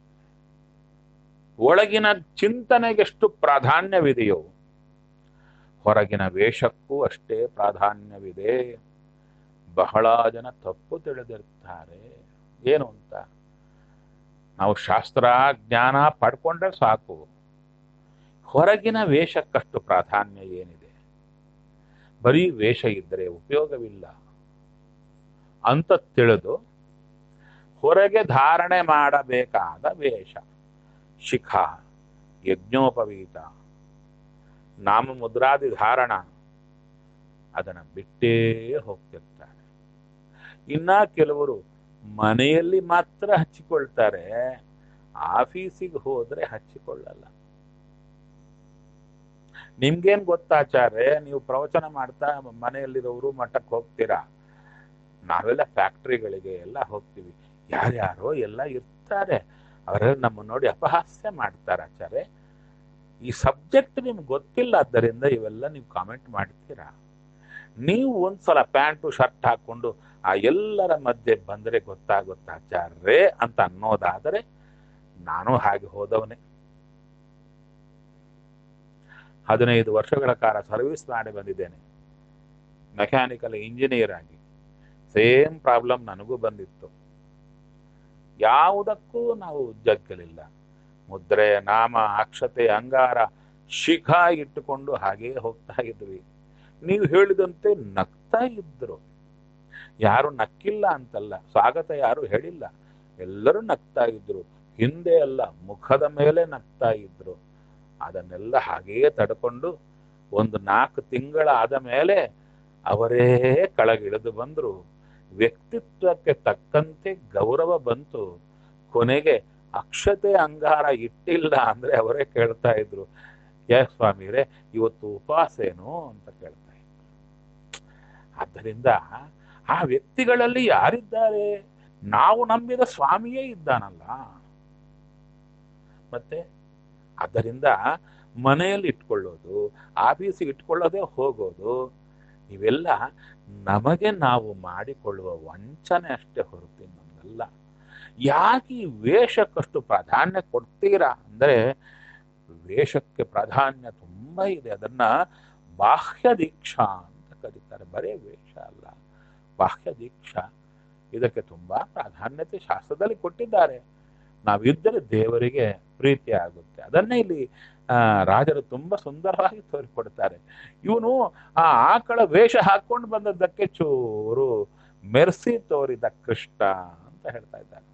ಒಳಗಿನ ಚಿಂತನೆಗೆಷ್ಟು ಪ್ರಾಧಾನ್ಯವಿದೆಯೋ ಹೊರಗಿನ ವೇಷಕ್ಕೂ ಅಷ್ಟೇ ಪ್ರಾಧಾನ್ಯವಿದೆ ಬಹಳ ಜನ ತಪ್ಪು ತಿಳಿದಿರ್ತಾರೆ ಏನು ಅಂತ ನಾವು ಶಾಸ್ತ್ರ ಜ್ಞಾನ ಪಡ್ಕೊಂಡ್ರೆ ಸಾಕು ಹೊರಗಿನ ವೇಷಕ್ಕಷ್ಟು ಪ್ರಾಧಾನ್ಯ ಏನಿದೆ ಬರೀ ವೇಷ ಇದ್ದರೆ ಉಪಯೋಗವಿಲ್ಲ ಅಂತ ತಿಳಿದು ಹೊರಗೆ ಧಾರಣೆ ಮಾಡಬೇಕಾದ ವೇಷ ಶಿಖ ಯಜ್ಞೋಪವೀತ ನಾಮ ಮುದ್ರಾದಿ ಧಾರಣ ಅದನ್ನು ಬಿಟ್ಟೇ ಹೋಗ್ತಿರ್ತಾರೆ ಇನ್ನ ಕೆಲವರು ಮನೆಯಲ್ಲಿ ಮಾತ್ರ ಹಚ್ಚಿಕೊಳ್ತಾರೆ ಆಫೀಸಿಗೆ ಹೋದ್ರೆ ಹಚ್ಚಿಕೊಳ್ಳಲ್ಲ ನಿಮ್ಗೇನ್ ಗೊತ್ತಾಚಾರ್ಯ ನೀವು ಪ್ರವಚನ ಮಾಡ್ತಾ ಮನೆಯಲ್ಲಿರೋರು ಮಠಕ್ಕೆ ಹೋಗ್ತೀರಾ ನಾವೆಲ್ಲ ಫ್ಯಾಕ್ಟ್ರಿಗಳಿಗೆ ಎಲ್ಲ ಹೋಗ್ತೀವಿ ಯಾರ್ಯಾರೋ ಎಲ್ಲ ಇರ್ತಾರೆ ಅವರೆಲ್ಲ ನಮ್ಮ ನೋಡಿ ಅಪಹಾಸ್ಯ ಮಾಡ್ತಾರೆ ಆಚಾರ್ಯ ಈ ಸಬ್ಜೆಕ್ಟ್ ನಿಮ್ಗೆ ಗೊತ್ತಿಲ್ಲ ಆದ್ದರಿಂದ ಇವೆಲ್ಲ ನೀವು ಕಾಮೆಂಟ್ ಮಾಡ್ತೀರಾ ನೀವು ಒಂದ್ಸಲ ಪ್ಯಾಂಟು ಶರ್ಟ್ ಹಾಕೊಂಡು ಆ ಎಲ್ಲರ ಮಧ್ಯೆ ಬಂದ್ರೆ ಗೊತ್ತಾಗುತ್ತಾ ಆಚಾರ್ಯರೇ ಅಂತ ಅನ್ನೋದಾದರೆ ನಾನು ಹಾಗೆ ಹೋದವನೇ ಹದಿನೈದು ವರ್ಷಗಳ ಕಾಲ ಸರ್ವಿಸ್ ಮಾಡಿ ಬಂದಿದ್ದೇನೆ ಮೆಕ್ಯಾನಿಕಲ್ ಇಂಜಿನಿಯರ್ ಆಗಿ ಸೇಮ್ ಪ್ರಾಬ್ಲಮ್ ನನಗೂ ಬಂದಿತ್ತು ಯಾವುದಕ್ಕೂ ನಾವು ಜಗ್ಗಲಿಲ್ಲ ಮುದ್ರೆ ನಾಮ ಅಕ್ಷತೆ ಅಂಗಾರ ಶಿಖ ಇಟ್ಟುಕೊಂಡು ಹಾಗೇ ಹೋಗ್ತಾ ಇದ್ವಿ ನೀವು ಹೇಳಿದಂತೆ ನಗ್ತಾ ಇದ್ರು ಯಾರು ನಕ್ಕಿಲ್ಲ ಅಂತಲ್ಲ ಸ್ವಾಗತ ಯಾರು ಹೇಳಿಲ್ಲ ಎಲ್ಲರೂ ನಗ್ತಾ ಇದ್ರು ಹಿಂದೆ ಅಲ್ಲ ಮುಖದ ಮೇಲೆ ನಗ್ತಾ ಇದ್ರು ಅದನ್ನೆಲ್ಲ ಹಾಗೆಯೇ ತಡ್ಕೊಂಡು ಒಂದು ನಾಲ್ಕು ತಿಂಗಳಾದ ಮೇಲೆ ಅವರೇ ಕೆಳಗಿಳಿದು ಬಂದ್ರು ವ್ಯಕ್ತಿತ್ವಕ್ಕೆ ತಕ್ಕಂತೆ ಗೌರವ ಬಂತು ಕೊನೆಗೆ ಅಕ್ಷತೆ ಅಂಗಾರ ಇಟ್ಟಿಲ್ಲ ಅಂದ್ರೆ ಅವರೇ ಕೇಳ್ತಾ ಇದ್ರು ಯಾ ಸ್ವಾಮಿರೇ ಇವತ್ತು ಉಪವಾಸ ಏನು ಅಂತ ಕೇಳ್ತಾ ಇದ್ರು ಆದ್ದರಿಂದ ಆ ವ್ಯಕ್ತಿಗಳಲ್ಲಿ ಯಾರಿದ್ದಾರೆ ನಾವು ನಂಬಿದ ಸ್ವಾಮಿಯೇ ಇದ್ದಾನಲ್ಲ ಮತ್ತೆ ಆದ್ದರಿಂದ ಮನೆಯಲ್ಲಿ ಇಟ್ಕೊಳ್ಳೋದು ಆಫೀಸಿಗೆ ಇಟ್ಕೊಳ್ಳೋದೇ ಹೋಗೋದು ಇವೆಲ್ಲ ನಮಗೆ ನಾವು ಮಾಡಿಕೊಳ್ಳುವ ವಂಚನೆ ಅಷ್ಟೇ ಹೊರತು ಇನ್ನೊಂದಲ್ಲ ಯಾಕೆ ಈ ವೇಷಕ್ಕಷ್ಟು ಪ್ರಾಧಾನ್ಯ ಕೊಡ್ತೀರಾ ಅಂದ್ರೆ ವೇಷಕ್ಕೆ ಪ್ರಾಧಾನ್ಯ ತುಂಬಾ ಇದೆ ಅದನ್ನ ಬಾಹ್ಯ ದೀಕ್ಷಾ ಅಂತ ಕರೀತಾರೆ ಬರೇ ವೇಷ ಅಲ್ಲ ಬಾಹ್ಯ ದೀಕ್ಷಾ ಇದಕ್ಕೆ ತುಂಬಾ ಪ್ರಾಧಾನ್ಯತೆ ಶಾಸ್ತ್ರದಲ್ಲಿ ಕೊಟ್ಟಿದ್ದಾರೆ ನಾವಿದ್ದರೆ ದೇವರಿಗೆ ಪ್ರೀತಿ ಆಗುತ್ತೆ ಅದನ್ನೇ ಇಲ್ಲಿ ಆ ರಾಜರು ತುಂಬಾ ಸುಂದರವಾಗಿ ತೋರಿಕೊಡ್ತಾರೆ ಇವನು ಆ ಆಕಳ ವೇಷ ಹಾಕೊಂಡು ಬಂದದ್ದಕ್ಕೆ ಚೂರು ಮೆರ್ಸಿ ತೋರಿದ ಕೃಷ್ಣ ಅಂತ ಹೇಳ್ತಾ ಇದ್ದಾರೆ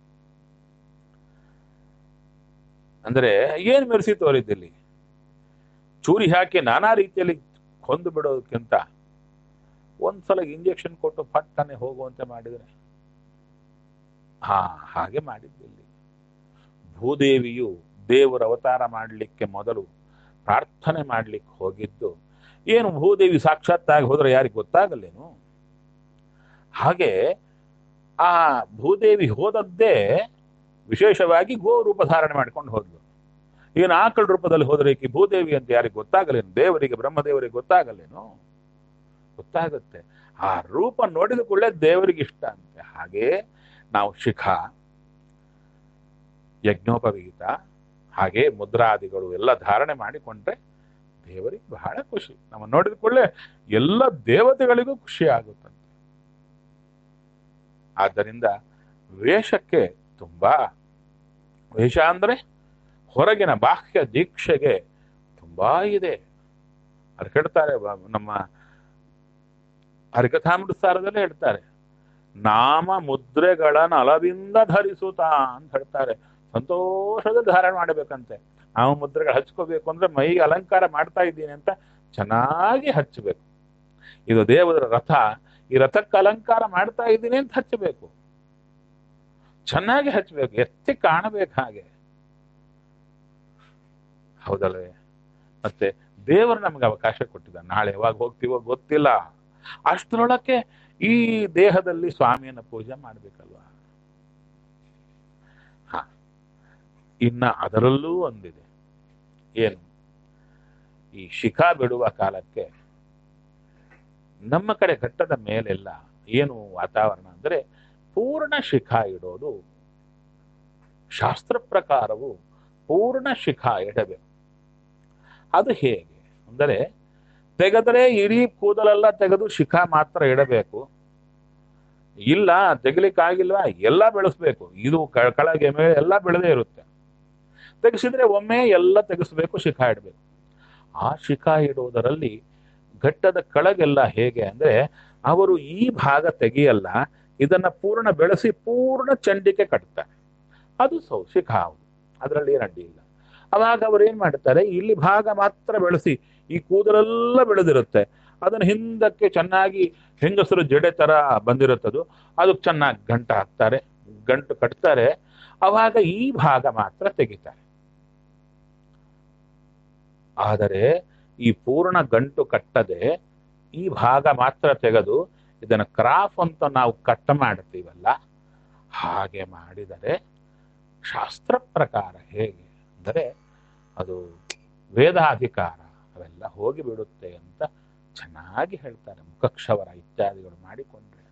ಅಂದ್ರೆ ಏನ್ ಮೆರ್ಸಿ ತೋರಿದ್ದಿಲ್ಲಿ ಚೂರಿ ಹಾಕಿ ನಾನಾ ರೀತಿಯಲ್ಲಿ ಕೊಂದು ಬಿಡೋದಕ್ಕಿಂತ ಒಂದ್ಸಲ ಇಂಜೆಕ್ಷನ್ ಕೊಟ್ಟು ಪಟ್ಟನೆ ಹೋಗುವಂತೆ ಮಾಡಿದ್ರೆ ಹಾ ಹಾಗೆ ಮಾಡಿದ್ದಿಲ್ಲಿ ಭೂದೇವಿಯು ದೇವರ ಅವತಾರ ಮಾಡಲಿಕ್ಕೆ ಮೊದಲು ಪ್ರಾರ್ಥನೆ ಮಾಡ್ಲಿಕ್ಕೆ ಹೋಗಿದ್ದು ಏನು ಭೂದೇವಿ ಸಾಕ್ಷಾತ್ತಾಗಿ ಹೋದ್ರೆ ಯಾರಿಗೆ ಗೊತ್ತಾಗಲ್ಲೇನು ಹಾಗೆ ಆ ಭೂದೇವಿ ಹೋದದ್ದೇ ವಿಶೇಷವಾಗಿ ಗೋ ರೂಪ ಧಾರಣೆ ಮಾಡ್ಕೊಂಡು ಹೋದ್ಲು ಏನು ಆಕಳ ರೂಪದಲ್ಲಿ ಹೋದ್ರೆ ಈಕೆ ಭೂದೇವಿ ಅಂತ ಯಾರಿಗೆ ಗೊತ್ತಾಗಲೇನು ದೇವರಿಗೆ ಬ್ರಹ್ಮದೇವರಿಗೆ ಗೊತ್ತಾಗಲ್ಲೇನು ಗೊತ್ತಾಗುತ್ತೆ ಆ ರೂಪ ನೋಡಿದ ಕೂಡಲೇ ದೇವರಿಗೆ ಇಷ್ಟ ಅಂತೆ ಹಾಗೆ ನಾವು ಶಿಖ ಯಜ್ಞೋಪವೀತ ಹಾಗೆ ಮುದ್ರಾದಿಗಳು ಎಲ್ಲ ಧಾರಣೆ ಮಾಡಿಕೊಂಡ್ರೆ ದೇವರಿಗೆ ಬಹಳ ಖುಷಿ ನಮ್ಮ ನೋಡಿದ ಕೂಡಲೇ ಎಲ್ಲ ದೇವತೆಗಳಿಗೂ ಖುಷಿ ಆಗುತ್ತಂತೆ ಆದ್ದರಿಂದ ವೇಷಕ್ಕೆ ತುಂಬಾ ವೇಷ ಅಂದ್ರೆ ಹೊರಗಿನ ಬಾಹ್ಯ ದೀಕ್ಷೆಗೆ ತುಂಬಾ ಇದೆ ಅದು ಹೇಳ್ತಾರೆ ಬ- ನಮ್ಮ ಹರಿಕಥಾಮೃತ ಸಾರದಲ್ಲಿ ಹೇಳ್ತಾರೆ ನಾಮ ಮುದ್ರೆಗಳನ್ನು ಅಲವಿಂದ ಧರಿಸುತ್ತಾ ಅಂತ ಹೇಳ್ತಾರೆ ಸಂತೋಷದ ಧಾರಣೆ ಮಾಡಬೇಕಂತೆ ನಾಮ ಮುದ್ರೆಗಳು ಹಚ್ಕೋಬೇಕು ಅಂದ್ರೆ ಮೈ ಅಲಂಕಾರ ಮಾಡ್ತಾ ಇದ್ದೀನಿ ಅಂತ ಚೆನ್ನಾಗಿ ಹಚ್ಚಬೇಕು ಇದು ದೇವರ ರಥ ಈ ರಥಕ್ಕೆ ಅಲಂಕಾರ ಮಾಡ್ತಾ ಇದ್ದೀನಿ ಅಂತ ಹಚ್ಚಬೇಕು ಚೆನ್ನಾಗಿ ಹಚ್ಚಬೇಕು ಎತ್ತಿ ಕಾಣಬೇಕು ಹಾಗೆ ಹೌದಲ್ವೇ ಮತ್ತೆ ದೇವರು ನಮ್ಗೆ ಅವಕಾಶ ಕೊಟ್ಟಿದ್ದ ನಾಳೆ ಯಾವಾಗ ಹೋಗ್ತೀವೋ ಗೊತ್ತಿಲ್ಲ ಅಷ್ಟರೊಳಕ್ಕೆ ಈ ದೇಹದಲ್ಲಿ ಸ್ವಾಮಿಯನ್ನ ಪೂಜೆ ಮಾಡ್ಬೇಕಲ್ವಾ ಹ ಇನ್ನ ಅದರಲ್ಲೂ ಒಂದಿದೆ ಏನು ಈ ಶಿಖಾ ಬಿಡುವ ಕಾಲಕ್ಕೆ ನಮ್ಮ ಕಡೆ ಘಟ್ಟದ ಮೇಲೆಲ್ಲ ಏನು ವಾತಾವರಣ ಅಂದ್ರೆ ಪೂರ್ಣ ಶಿಖಾ ಇಡೋದು ಶಾಸ್ತ್ರ ಪ್ರಕಾರವು ಪೂರ್ಣ ಶಿಖಾ ಇಡಬೇಕು ಅದು ಹೇಗೆ ಅಂದರೆ ತೆಗೆದರೆ ಇಡೀ ಕೂದಲೆಲ್ಲ ತೆಗೆದು ಶಿಖಾ ಮಾತ್ರ ಇಡಬೇಕು ಇಲ್ಲ ತೆಗಿಲಿಕ್ಕಾಗಿಲ್ವಾ ಎಲ್ಲ ಬೆಳೆಸ್ಬೇಕು ಇದು ಕ- ಕೆಳಗೆ ಮೇಲೆ ಎಲ್ಲ ಬೆಳೆದೇ ಇರುತ್ತೆ ತೆಗೆಸಿದ್ರೆ ಒಮ್ಮೆ ಎಲ್ಲ ತೆಗೆಸ್ಬೇಕು ಶಿಖ ಇಡಬೇಕು ಆ ಶಿಖ ಇಡುವುದರಲ್ಲಿ ಘಟ್ಟದ ಕೆಳಗೆಲ್ಲ ಹೇಗೆ ಅಂದ್ರೆ ಅವರು ಈ ಭಾಗ ತೆಗಿಯಲ್ಲ ಇದನ್ನ ಪೂರ್ಣ ಬೆಳೆಸಿ ಪೂರ್ಣ ಚಂಡಿಕೆ ಕಟ್ತಾರೆ ಅದು ಸೌ ಶಿಖ ಹೌದು ಅದರಲ್ಲಿ ಏನು ಅಡ್ಡಿ ಇಲ್ಲ ಅವಾಗ ಅವ್ರು ಏನ್ ಮಾಡ್ತಾರೆ ಇಲ್ಲಿ ಭಾಗ ಮಾತ್ರ ಬೆಳೆಸಿ ಈ ಕೂದಲೆಲ್ಲ ಬೆಳೆದಿರುತ್ತೆ ಅದನ್ನ ಹಿಂದಕ್ಕೆ ಚೆನ್ನಾಗಿ ಹೆಂಗಸರು ಜಡೆ ತರ ಬಂದಿರುತ್ತದು ಅದಕ್ಕೆ ಚೆನ್ನಾಗಿ ಗಂಟು ಹಾಕ್ತಾರೆ ಗಂಟು ಕಟ್ತಾರೆ ಅವಾಗ ಈ ಭಾಗ ಮಾತ್ರ ತೆಗಿತಾರೆ ಆದರೆ ಈ ಪೂರ್ಣ ಗಂಟು ಕಟ್ಟದೆ ಈ ಭಾಗ ಮಾತ್ರ ತೆಗೆದು ಇದನ್ನ ಕ್ರಾಫ್ ಅಂತ ನಾವು ಕಟ್ ಮಾಡ್ತೀವಲ್ಲ ಹಾಗೆ ಮಾಡಿದರೆ ಶಾಸ್ತ್ರ ಪ್ರಕಾರ ಹೇಗೆ ಅಂದರೆ ಅದು ವೇದಾಧಿಕಾರ ಅವೆಲ್ಲ ಹೋಗಿ ಬಿಡುತ್ತೆ ಅಂತ ಚೆನ್ನಾಗಿ ಹೇಳ್ತಾರೆ ಮುಖಕ್ಷವರ ಇತ್ಯಾದಿಗಳು ಮಾಡಿಕೊಂಡ್ರೆ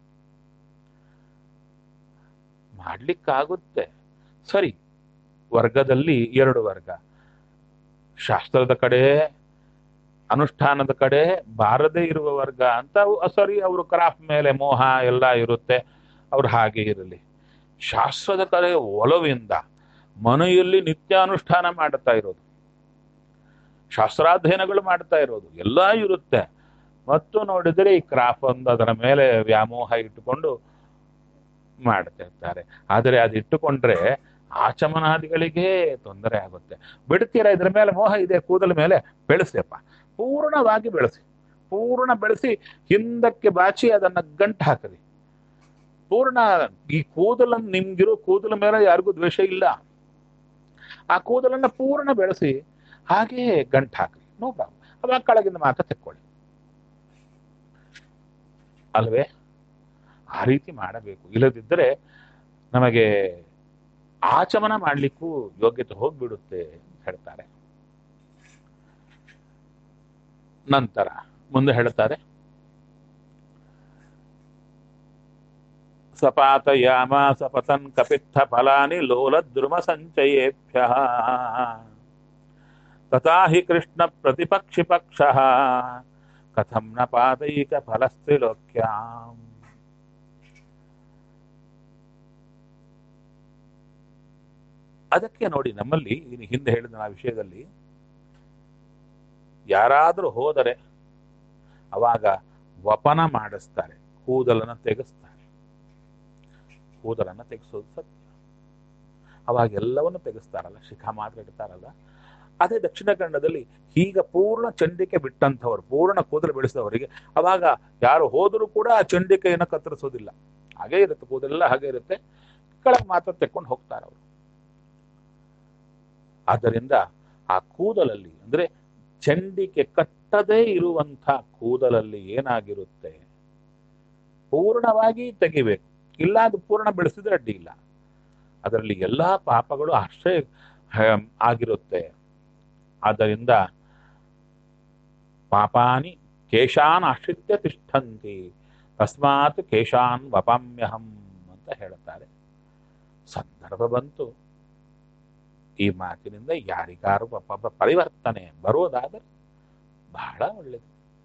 ಮಾಡ್ಲಿಕ್ಕಾಗುತ್ತೆ ಸರಿ ವರ್ಗದಲ್ಲಿ ಎರಡು ವರ್ಗ ಶಾಸ್ತ್ರದ ಕಡೆ ಅನುಷ್ಠಾನದ ಕಡೆ ಬಾರದೇ ಇರುವ ವರ್ಗ ಅಂತ ಅವು- ಸರಿ ಅವರು ಕ್ರಾಫ್ಟ್ ಮೇಲೆ ಮೋಹ ಎಲ್ಲ ಇರುತ್ತೆ ಅವ್ರು ಹಾಗೆ ಇರಲಿ ಶಾಸ್ತ್ರದ ಕಡೆ ಒಲವಿಂದ ಮನೆಯಲ್ಲಿ ನಿತ್ಯಾನುಷ್ಠಾನ ಮಾಡ್ತಾ ಇರೋದು ಶಾಸ್ತ್ರಾಧ್ಯಯನಗಳು ಮಾಡ್ತಾ ಇರೋದು ಎಲ್ಲ ಇರುತ್ತೆ ಮತ್ತು ನೋಡಿದರೆ ಈ ಕ್ರಾಫ್ ಒಂದು ಅದರ ಮೇಲೆ ವ್ಯಾಮೋಹ ಇಟ್ಟುಕೊಂಡು ಮಾಡ್ತಾ ಇರ್ತಾರೆ ಆದರೆ ಅದು ಇಟ್ಟುಕೊಂಡ್ರೆ ಆಚಮನಾದಿಗಳಿಗೆ ತೊಂದರೆ ಆಗುತ್ತೆ ಬಿಡ್ತೀರಾ ಇದ್ರ ಮೇಲೆ ಮೋಹ ಇದೆ ಕೂದಲ ಮೇಲೆ ಬೆಳೆಸಿಯಪ್ಪ ಪೂರ್ಣವಾಗಿ ಬೆಳೆಸಿ ಪೂರ್ಣ ಬೆಳೆಸಿ ಹಿಂದಕ್ಕೆ ಬಾಚಿ ಅದನ್ನ ಗಂಟು ಹಾಕರಿ ಪೂರ್ಣ ಈ ಕೂದಲನ್ನು ನಿಮ್ಗಿರೋ ಕೂದಲ ಮೇಲೆ ಯಾರಿಗೂ ದ್ವೇಷ ಇಲ್ಲ ಆ ಕೂದಲನ್ನ ಪೂರ್ಣ ಬೆಳೆಸಿ ಹಾಗೇ ಗಂಟು ಹಾಕ್ರಿ ನೋ ಪ್ರಾಬ್ಲಮ್ ಅವಾಗ ಕೆಳಗಿಂದ ಮಾತ್ರ ತೆಕ್ಕೊಳ್ಳಿ ಅಲ್ವೇ ಆ ರೀತಿ ಮಾಡಬೇಕು ಇಲ್ಲದಿದ್ದರೆ ನಮಗೆ ಆಚಮನ ಮಾಡ್ಲಿಕ್ಕೂ ಯೋಗ್ಯತೆ ಹೋಗ್ಬಿಡುತ್ತೆ ಅಂತ ಹೇಳ್ತಾರೆ ನಂತರ ಮುಂದೆ ಹೇಳ್ತಾರೆ ಸಪಾತಯಾಮ ಸಪತನ್ ಕಪಿತ್ಥ ಫಲಾನಿ ಲೋಲ ದ್ರುಮ ಸಂಚಯೇಭ್ಯ ತಥಾ ಹಿ ಕೃಷ್ಣ ಪ್ರತಿಪಕ್ಷಿ ಪಕ್ಷ ಕಥಂ ನ ಪಾದೈಕ ಫಲಸ್ತ್ರಿಲೋಕ್ಯಾಂ ಅದಕ್ಕೆ ನೋಡಿ ನಮ್ಮಲ್ಲಿ ಇನ್ನು ಹಿಂದೆ ಹೇಳಿದ ಆ ವಿಷಯದಲ್ಲಿ ಯಾರಾದರೂ ಹೋದರೆ ಅವಾಗ ವಪನ ಮಾಡಿಸ್ತಾರೆ ಕೂದಲನ್ನು ತೆಗೆಸ್ತಾರೆ ಕೂದಲನ್ನು ತೆಗೆಸೋದು ಸತ್ಯ ಅವಾಗ ಎಲ್ಲವನ್ನು ತೆಗೆಸ್ತಾರಲ್ಲ ಶಿಖಾ ಮಾತ್ರ ಇಡ್ತಾರಲ್ಲ ಅದೇ ದಕ್ಷಿಣ ಕನ್ನಡದಲ್ಲಿ ಈಗ ಪೂರ್ಣ ಚಂಡಿಕೆ ಬಿಟ್ಟಂಥವ್ರು ಪೂರ್ಣ ಕೂದಲು ಬೆಳೆಸಿದವರಿಗೆ ಅವಾಗ ಯಾರು ಹೋದರೂ ಕೂಡ ಆ ಚಂಡಿಕೆಯನ್ನು ಕತ್ತರಿಸೋದಿಲ್ಲ ಹಾಗೆ ಇರುತ್ತೆ ಕೂದಲೆಲ್ಲ ಹಾಗೆ ಇರುತ್ತೆ ಕೆಳಗೆ ಮಾತ್ರ ತೆಕ್ಕೊಂಡು ಹೋಗ್ತಾರೆ ಅವರು ಆದ್ದರಿಂದ ಆ ಕೂದಲಲ್ಲಿ ಅಂದ್ರೆ ಚಂಡಿಕೆ ಕಟ್ಟದೇ ಇರುವಂಥ ಕೂದಲಲ್ಲಿ ಏನಾಗಿರುತ್ತೆ ಪೂರ್ಣವಾಗಿ ತೆಗಿಬೇಕು ಇಲ್ಲ ಅದು ಪೂರ್ಣ ಬೆಳೆಸಿದ್ರೆ ಅಡ್ಡಿ ಇಲ್ಲ ಅದರಲ್ಲಿ ಎಲ್ಲಾ ಪಾಪಗಳು ಅಷ್ಟೇ ಹ- ಆಗಿರುತ್ತೆ ಆದ್ದರಿಂದ ಪಾಪಾನಿ ಕೇಶಾನ್ ಆಶ್ರಿತ್ಯ ತಿಷ್ಠಂತಿ ತಸ್ಮಾತ್ ಕೇಶಾನ್ ವಪಾಮ್ಯಹಂ ಅಂತ ಹೇಳುತ್ತಾರೆ ಸಂದರ್ಭ ಬಂತು ಈ ಮಾತಿನಿಂದ ಯಾರಿಗಾರು ಪಾಪ ಪರಿವರ್ತನೆ ಬರೋದಾದರೆ ಬಹಳ ಒಳ್ಳೆಯದು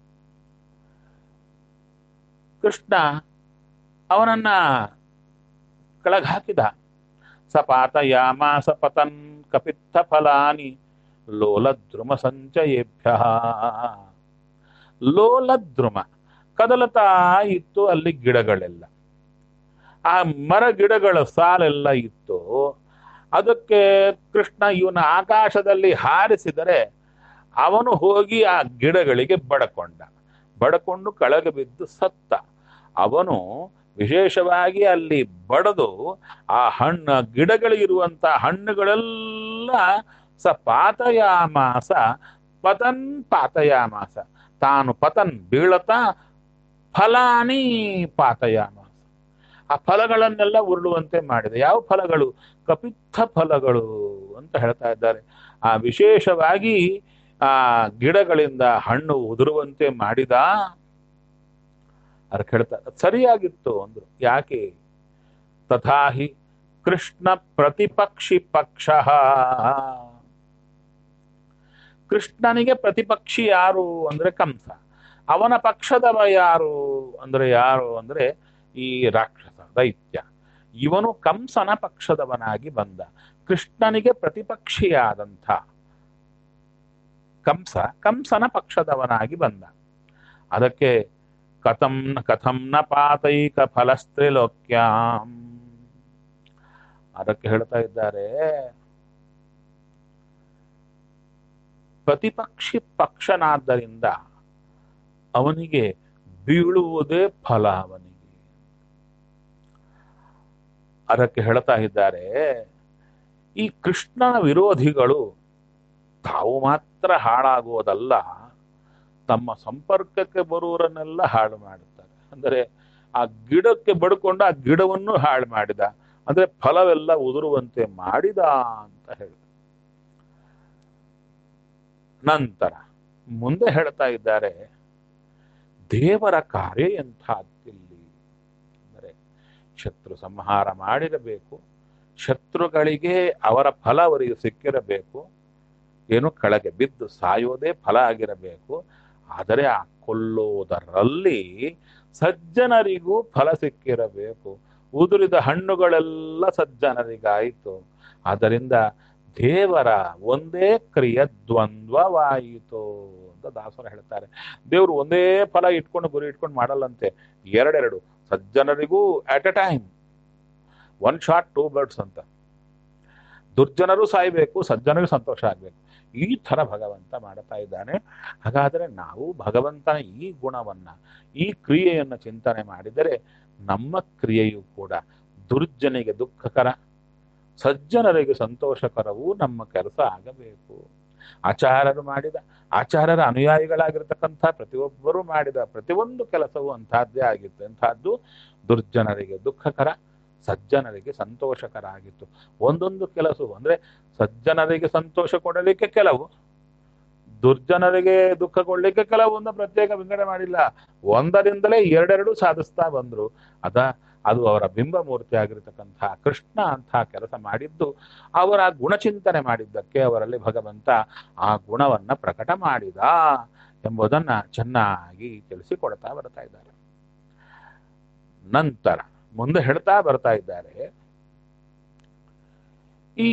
ಕೃಷ್ಣ ಅವನನ್ನ ಕೆಳಗೆ ಹಾಕಿದ ಸಪಾತಯಾಮ ಸಪತನ್ ಕಪಿತ್ಥ ಫಲಾನಿ ಲೋಲದ್ರುಮ ಸಂಚಯೇಭ್ಯ ಲೋಲದ್ರುಮ ಕದಲತಾ ಇತ್ತು ಅಲ್ಲಿ ಗಿಡಗಳೆಲ್ಲ ಆ ಮರ ಗಿಡಗಳ ಸಾಲೆಲ್ಲ ಇತ್ತು ಅದಕ್ಕೆ ಕೃಷ್ಣ ಇವನ ಆಕಾಶದಲ್ಲಿ ಹಾರಿಸಿದರೆ ಅವನು ಹೋಗಿ ಆ ಗಿಡಗಳಿಗೆ ಬಡಕೊಂಡ ಬಡಕೊಂಡು ಕೆಳಗೆ ಬಿದ್ದು ಸತ್ತ ಅವನು ವಿಶೇಷವಾಗಿ ಅಲ್ಲಿ ಬಡದು ಆ ಹಣ್ಣು ಗಿಡಗಳಿರುವಂತ ಹಣ್ಣುಗಳೆಲ್ಲ ಸ ಪಾತಯಾಮಾಸ ಪತನ್ ಪಾತಯಾಮಾಸ ತಾನು ಪತನ್ ಬೀಳತಾ ಫಲಾನಿ ಪಾತಯಾಮಾಸ ಆ ಫಲಗಳನ್ನೆಲ್ಲ ಉರುಳುವಂತೆ ಮಾಡಿದೆ ಯಾವ ಫಲಗಳು ಕಪಿತ್ಥ ಫಲಗಳು ಅಂತ ಹೇಳ್ತಾ ಇದ್ದಾರೆ ಆ ವಿಶೇಷವಾಗಿ ಆ ಗಿಡಗಳಿಂದ ಹಣ್ಣು ಉದುರುವಂತೆ ಮಾಡಿದ ಅದಕ್ಕೆ ಹೇಳ್ತಾರೆ ಸರಿಯಾಗಿತ್ತು ಅಂದ್ರು ಯಾಕೆ ತಥಾಹಿ ಕೃಷ್ಣ ಪ್ರತಿಪಕ್ಷಿ ಪಕ್ಷ ಕೃಷ್ಣನಿಗೆ ಪ್ರತಿಪಕ್ಷಿ ಯಾರು ಅಂದ್ರೆ ಕಂಸ ಅವನ ಪಕ್ಷದವ ಯಾರು ಅಂದ್ರೆ ಯಾರು ಅಂದ್ರೆ ಈ ರಾಕ್ಷಸ ದೈತ್ಯ ಇವನು ಕಂಸನ ಪಕ್ಷದವನಾಗಿ ಬಂದ ಕೃಷ್ಣನಿಗೆ ಪ್ರತಿಪಕ್ಷಿಯಾದಂಥ ಕಂಸ ಕಂಸನ ಪಕ್ಷದವನಾಗಿ ಬಂದ ಅದಕ್ಕೆ ಕಥಂ ಕಥಂ ನ ಪಾತೈಕ ಫಲಸ್ತ್ರಿಲೋಕ್ಯಾಂ ಅದಕ್ಕೆ ಹೇಳ್ತಾ ಇದ್ದಾರೆ ಪ್ರತಿಪಕ್ಷಿ ಪಕ್ಷನಾದ್ದರಿಂದ ಅವನಿಗೆ ಬೀಳುವುದೇ ಫಲ ಅವನಿಗೆ ಅದಕ್ಕೆ ಹೇಳ್ತಾ ಇದ್ದಾರೆ ಈ ಕೃಷ್ಣನ ವಿರೋಧಿಗಳು ತಾವು ಮಾತ್ರ ಹಾಳಾಗುವುದಲ್ಲ ತಮ್ಮ ಸಂಪರ್ಕಕ್ಕೆ ಬರುವವರನ್ನೆಲ್ಲ ಹಾಳು ಮಾಡುತ್ತಾರೆ ಅಂದರೆ ಆ ಗಿಡಕ್ಕೆ ಬಡ್ಕೊಂಡು ಆ ಗಿಡವನ್ನು ಹಾಳು ಮಾಡಿದ ಅಂದ್ರೆ ಫಲವೆಲ್ಲ ಉದುರುವಂತೆ ಮಾಡಿದ ಅಂತ ಹೇಳಿದ ನಂತರ ಮುಂದೆ ಹೇಳ್ತಾ ಇದ್ದಾರೆ ದೇವರ ಕಾರ್ಯ ಎಂಥದ್ದಿಲ್ಲಿ ಅಂದರೆ ಶತ್ರು ಸಂಹಾರ ಮಾಡಿರಬೇಕು ಶತ್ರುಗಳಿಗೆ ಅವರ ಫಲ ಅವರಿಗೆ ಸಿಕ್ಕಿರಬೇಕು ಏನು ಕೆಳಗೆ ಬಿದ್ದು ಸಾಯೋದೇ ಫಲ ಆಗಿರಬೇಕು ಆದರೆ ಆ ಕೊಲ್ಲೋದರಲ್ಲಿ ಸಜ್ಜನರಿಗೂ ಫಲ ಸಿಕ್ಕಿರಬೇಕು ಉದುರಿದ ಹಣ್ಣುಗಳೆಲ್ಲ ಸಜ್ಜನರಿಗಾಯಿತು ಆದ್ದರಿಂದ ದೇವರ ಒಂದೇ ಕ್ರಿಯೆ ದ್ವಂದ್ವವಾಯಿತು ಅಂತ ದಾಸರು ಹೇಳ್ತಾರೆ ದೇವರು ಒಂದೇ ಫಲ ಇಟ್ಕೊಂಡು ಗುರಿ ಇಟ್ಕೊಂಡು ಮಾಡಲ್ಲಂತೆ ಎರಡೆರಡು ಸಜ್ಜನರಿಗೂ at a time one shot two birds ಅಂತ ದುರ್ಜನರು ಸಾಯ್ಬೇಕು ಸಜ್ಜನರಿಗೂ ಸಂತೋಷ ಆಗ್ಬೇಕು ಈ ತರ ಭಗವಂತ ಮಾಡ್ತಾ ಇದ್ದಾನೆ ಹಾಗಾದರೆ ನಾವು ಭಗವಂತನ ಈ ಗುಣವನ್ನ ಈ ಕ್ರಿಯೆಯನ್ನು ಚಿಂತನೆ ಮಾಡಿದರೆ ನಮ್ಮ ಕ್ರಿಯೆಯು ಕೂಡ ದುರ್ಜನಿಗೆ ದುಃಖಕರ ಸಜ್ಜನರಿಗೆ ಸಂತೋಷಕರವೂ ನಮ್ಮ ಕೆಲಸ ಆಗಬೇಕು ಆಚಾರ್ಯರು ಮಾಡಿದ ಆಚಾರ್ಯರ ಅನುಯಾಯಿಗಳಾಗಿರ್ತಕ್ಕಂಥ ಪ್ರತಿಯೊಬ್ಬರು ಮಾಡಿದ ಪ್ರತಿಯೊಂದು ಕೆಲಸವೂ ಅಂತಹದ್ದೇ ಆಗಿತ್ತು ಎಂಥದ್ದು ದುರ್ಜನರಿಗೆ ದುಃಖಕರ ಸಜ್ಜನರಿಗೆ ಸಂತೋಷಕರ ಆಗಿತ್ತು ಒಂದೊಂದು ಕೆಲಸವು ಅಂದ್ರೆ ಸಜ್ಜನರಿಗೆ ಸಂತೋಷ ಕೊಡಲಿಕ್ಕೆ ಕೆಲವು ದುರ್ಜನರಿಗೆ ದುಃಖ ಕೊಡ್ಲಿಕ್ಕೆ ಕೆಲವೊಂದು ಪ್ರತ್ಯೇಕ ವಿಂಗಡಣೆ ಮಾಡಿಲ್ಲ ಒಂದರಿಂದಲೇ ಎರಡೆರಡು ಸಾಧಿಸ್ತಾ ಬಂದ್ರು ಅದ ಅದು ಅವರ ಬಿಂಬ ಮೂರ್ತಿ ಆಗಿರತಕ್ಕಂತಹ ಕೃಷ್ಣ ಅಂತಹ ಕೆಲಸ ಮಾಡಿದ್ದು ಅವರ ಗುಣಚಿಂತನೆ ಮಾಡಿದ್ದಕ್ಕೆ ಅವರಲ್ಲಿ ಭಗವಂತ ಆ ಗುಣವನ್ನ ಪ್ರಕಟ ಮಾಡಿದ ಎಂಬುದನ್ನ ಚೆನ್ನಾಗಿ ತಿಳಿಸಿಕೊಡ್ತಾ ಬರ್ತಾ ಇದ್ದಾರೆ ನಂತರ ಮುಂದೆ ಹೇಳ್ತಾ ಬರ್ತಾ ಇದ್ದಾರೆ ಈ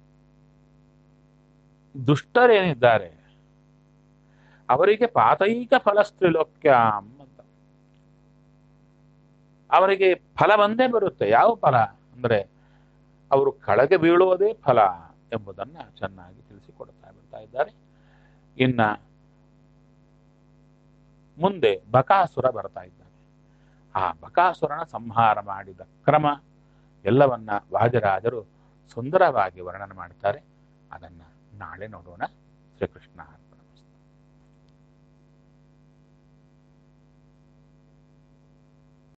ದುಷ್ಟರೇನಿದ್ದಾರೆ ಅವರಿಗೆ ಪಾತೈಕ ಫಲಸ್ತ್ರಿಲೋಕ್ಯಾಂ ಅಂತ ಅವರಿಗೆ ಫಲ ಬಂದೇ ಬರುತ್ತೆ ಯಾವ ಫಲ ಅಂದ್ರೆ ಅವರು ಕಳಗೆ ಬೀಳುವುದೇ ಫಲ ಎಂಬುದನ್ನ ಚೆನ್ನಾಗಿ ತಿಳಿಸಿಕೊಡ್ತಾ ಬರ್ತಾ ಇದ್ದಾರೆ ಇನ್ನ ಮುಂದೆ ಬಕಾಸುರ ಬರ್ತಾ ಇದ್ದಾನೆ ಆ ಬಕಾಸುರನ ಸಂಹಾರ ಮಾಡಿದ ಕ್ರಮ ಎಲ್ಲವನ್ನ ವಾಜರಾಜರು ಸುಂದರವಾಗಿ ವರ್ಣನೆ ಮಾಡ್ತಾರೆ ಅದನ್ನ ನಾಳೆ ನೋಡೋಣ ಶ್ರೀಕೃಷ್ಣ